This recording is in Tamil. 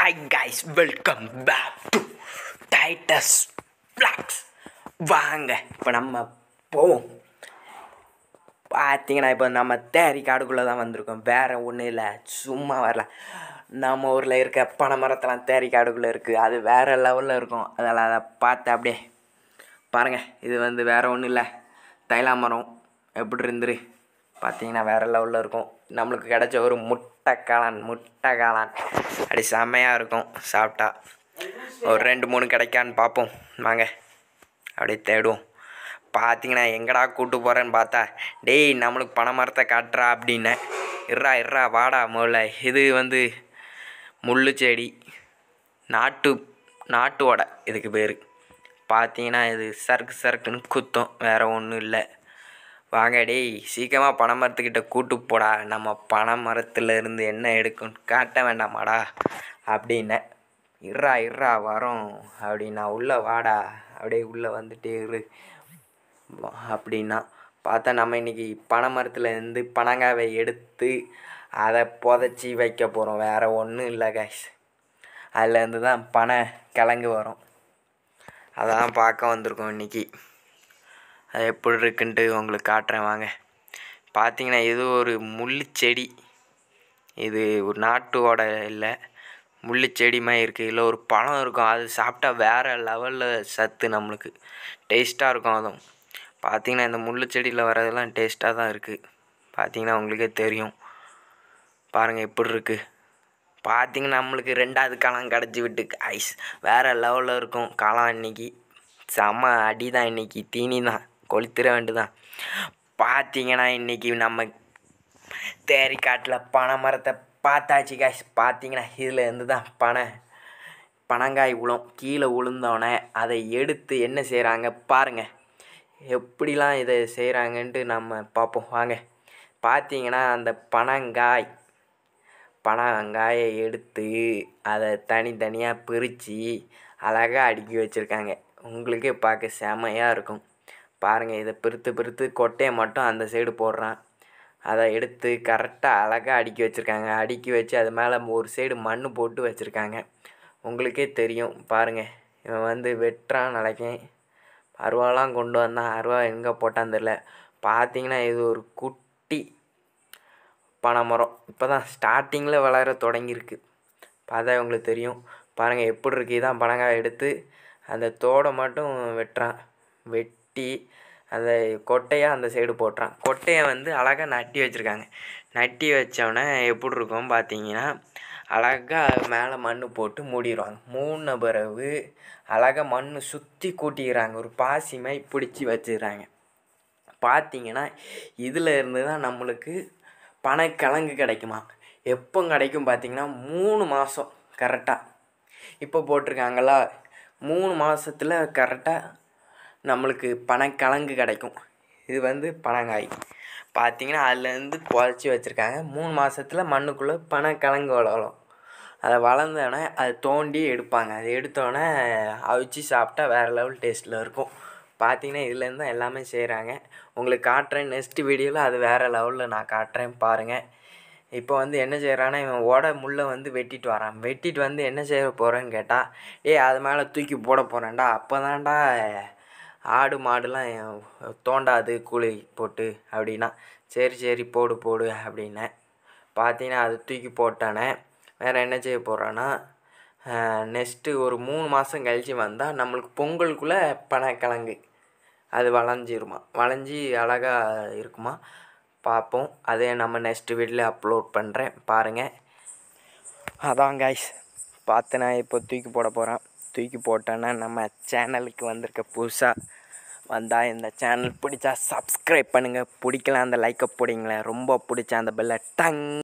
hi guys welcome back to Titus blogs வாங்க இப்போ நம்ம போவோம் பார்த்தீங்கன்னா இப்போ நம்ம தேரி காடுக்குள்ளே தான் வந்திருக்கோம் வேறு ஒன்றும் இல்லை சும்மா வரல நம்ம ஊரில் இருக்க பனை மரத்தெல்லாம் தேரி காடுக்குள்ளே இருக்குது அது வேறு லெவலில் இருக்கும் அதில் அதை பார்த்து அப்படியே பாருங்கள் இது வந்து வேறு ஒன்றும் இல்லை தைலா மரம் எப்படி இருந்துரு பார்த்தீங்கன்னா வேறு லெவலில் இருக்கும் நம்மளுக்கு கிடைச்ச ஒரு முட்டை காளான் முட்டை காளான் அப்படி செம்மையாக இருக்கும் சாப்பிட்டா ஒரு ரெண்டு மூணு கிடைக்கான்னு பார்ப்போம் வாங்க அப்படியே தேடுவோம் பார்த்தீங்கன்னா எங்கடா கூட்டு போகிறேன்னு பார்த்தா டேய் நம்மளுக்கு பனை மரத்தை காட்டுறா அப்படின்னேன் இர்றா இர்றா வாடா முதல்ல இது வந்து முள்ளு செடி நாட்டு நாட்டு ஓடை இதுக்கு பேர் பார்த்தீங்கன்னா இது சறுக்கு சறுக்குன்னு குத்தும் வேறு ஒன்றும் இல்லை வாங்க டேய் சீக்கிரமாக பனை மரத்துக்கிட்ட கூட்டு போடா நம்ம பனை மரத்துல இருந்து என்ன எடுக்கும் காட்ட வேண்டாமாடா அப்படின்னேன் இர்றா இர்றா வரோம் அப்படின்னா உள்ளே வாடா அப்படியே உள்ளே வந்துட்டே இரு வா- அப்படின்னா பார்த்தா நம்ம இன்னைக்கு பனை மரத்துல இருந்து பனங்காவை எடுத்து அதை புதைச்சி வைக்க போகிறோம் வேறு ஒன்றும் இல்லை கைஸ் அதுலேருந்து தான் பனை கிழங்கு வரும் அதான் பார்க்க வந்திருக்கோம் இன்னைக்கு அது எப்படி இருக்குன்ட்டு உங்களுக்கு காட்டுறேன் வாங்க பார்த்தீங்கன்னா இது ஒரு முள்ளு செடி இது ஒரு நாட்டோட இல்லை முள்ளு செடி மாதிரி இருக்குது இதில் ஒரு பழம் இருக்கும் அது சாப்பிட்டா வேறு லெவலில் சத்து நம்மளுக்கு டேஸ்ட்டாக இருக்கும் அதுவும் பார்த்தீங்கன்னா இந்த முள்ளு செடியில் வரதெல்லாம் டேஸ்ட்டாக தான் இருக்குது பார்த்தீங்கன்னா உங்களுக்கே தெரியும் பாருங்கள் எப்படி இருக்குது பார்த்தீங்கன்னா நம்மளுக்கு ரெண்டாவது காலம் கிடச்சி விட்டு ஐஸ் வேறு லெவலில் இருக்கும் காலம் இன்னைக்கு செம்ம அடி தான் இன்னைக்கு தீனி தான் கொளுத்திர வேண்டியதான் பார்த்தீங்கன்னா இன்னைக்கு நம்ம தேரி காட்டில் பனை மரத்தை பார்த்தாச்சு காய்ஸ் பார்த்தீங்கன்னா இதில் இருந்து தான் பனை பனங்காய் உளும் கீழே உளுந்தோடனே அதை எடுத்து என்ன செய்கிறாங்க பாருங்கள் எப்படிலாம் இதை செய்கிறாங்கன்ட்டு நம்ம பார்ப்போம் வாங்க பார்த்தீங்கன்னா அந்த பனங்காய் பனங்காயை எடுத்து அதை தனித்தனியாக பிரித்து அழகாக அடுக்கி வச்சுருக்காங்க உங்களுக்கே பார்க்க செமையாக இருக்கும் பாருங்கள் இதை பிரித்து பிரித்து கொட்டையை மட்டும் அந்த சைடு போடுறான் அதை எடுத்து கரெக்டாக அழகாக அடுக்கி வச்சுருக்காங்க அடுக்கி வச்சு அது மேலே ஒரு சைடு மண் போட்டு வச்சுருக்காங்க உங்களுக்கே தெரியும் பாருங்கள் இவன் வந்து வெட்டுறான் நினைக்கேன் அருவாலாம் கொண்டு வந்தான் அருவா எங்கே போட்டான்னு தெரில பார்த்தீங்கன்னா இது ஒரு குட்டி பனைமரம் இப்போ தான் ஸ்டார்டிங்கில் வளர தொடங்கியிருக்கு பார்த்தா உங்களுக்கு தெரியும் பாருங்கள் எப்படி இருக்கு இதான் பனங்காய் எடுத்து அந்த தோடை மட்டும் வெட்டுறான் வெட்டி அந்த கொட்டையாக அந்த சைடு போட்டுறான் கொட்டையை வந்து அழகாக நட்டி வச்சுருக்காங்க நட்டி வச்சோடனே எப்படி இருக்கும் பார்த்தீங்கன்னா அழகாக மேலே மண் போட்டு மூடிடுவாங்க மூடின பிறகு அழகாக மண் சுற்றி கூட்டிக்கிறாங்க ஒரு பாசி மாதிரி பிடிச்சி வச்சிடுறாங்க பார்த்தீங்கன்னா இதில் இருந்து தான் நம்மளுக்கு பனக்கிழங்கு கிடைக்குமா எப்போ கிடைக்கும் பார்த்தீங்கன்னா மூணு மாதம் கரெக்டாக இப்போ போட்டிருக்காங்களா மூணு மாதத்தில் கரெக்டாக நம்மளுக்கு பனக்கிழங்கு கிடைக்கும் இது வந்து பனங்காய் பார்த்தீங்கன்னா அதுலேருந்து புதைச்சி வச்சுருக்காங்க மூணு மாதத்தில் மண்ணுக்குள்ளே பனக்கிழங்கு வளரும் அதை வளர்ந்தோடனே அதை தோண்டி எடுப்பாங்க அதை எடுத்தோடனே அவிச்சு சாப்பிட்டா வேறு லெவல் டேஸ்ட்டில் இருக்கும் பார்த்தீங்கன்னா இதுலேருந்து தான் எல்லாமே செய்கிறாங்க உங்களுக்கு காட்டுறேன் நெக்ஸ்ட் வீடியோவில் அது வேறு லெவலில் நான் காட்டுறேன் பாருங்கள் இப்போ வந்து என்ன செய்கிறான்னா இவன் ஓட முள்ளை வந்து வெட்டிட்டு வரான் வெட்டிட்டு வந்து என்ன செய்ய போகிறேன்னு கேட்டால் ஏய் அது மேலே தூக்கி போட போகிறேன்டா அப்போ தான்டா ஆடு மாடுலாம் தோண்டாது கூலி போட்டு அப்படின்னா சரி சரி போடு போடு அப்படின்னேன் பார்த்தீங்கன்னா அது தூக்கி போட்டானே வேறு என்ன செய்ய போகிறான்னா நெக்ஸ்ட்டு ஒரு மூணு மாதம் கழித்து வந்தால் நம்மளுக்கு பொங்கலுக்குள்ளே பனக்கிழங்கு அது வளைஞ்சிருமா வளைஞ்சி அழகாக இருக்குமா பார்ப்போம் அதே நம்ம நெக்ஸ்ட் வீடியோவில் அப்லோட் பண்ணுறேன் பாருங்கள் அதான் கைஸ் பார்த்து நான் இப்போ தூக்கி போட போகிறேன் தூக்கி போட்டேன்னா நம்ம சேனலுக்கு வந்திருக்க புதுசாக வந்தால் இந்த சேனல் பிடிச்சா சப்ஸ்கிரைப் பண்ணுங்கள் பிடிக்கல அந்த லைக்கை பிடிங்களேன் ரொம்ப பிடிச்சா அந்த பெல்லை டங்